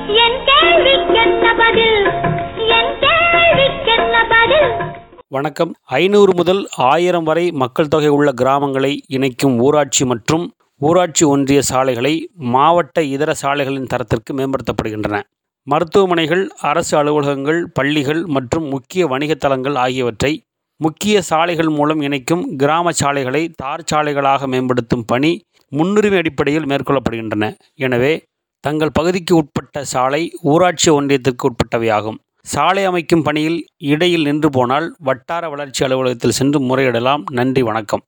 என் கேள்விக்கென்ன பதில் என் கேள்விக்கென்ன பதில் வணக்கம் ஐநூறு முதல் ஆயிரம் வரை மக்கள் தொகை உள்ள கிராமங்களை இணைக்கும் ஊராட்சி மற்றும் ஊராட்சி ஒன்றிய சாலைகளை மாவட்ட இதர சாலைகளின் தரத்திற்கு மேம்படுத்தப்படுகின்றன மருத்துவமனைகள் அரசு அலுவலகங்கள் பள்ளிகள் மற்றும் முக்கிய வணிகத் தலங்கள் ஆகியவற்றை முக்கிய சாலைகள் மூலம் இணைக்கும் கிராம சாலைகளை தார் சாலைகளாக மேம்படுத்தும் பணி முன்னுரிமை அடிப்படையில் மேற்கொள்ளப்படுகின்றன எனவே தங்கள் பகுதிக்கு உட்பட்ட சாலை ஊராட்சி ஒன்றியத்திற்கு உட்பட்டவையாகும் சாலை அமைக்கும் பணியில் இடையில் நின்று போனால் வட்டார வளர்ச்சி அலுவலகத்தில் சென்று முறையிடலாம் நன்றி வணக்கம்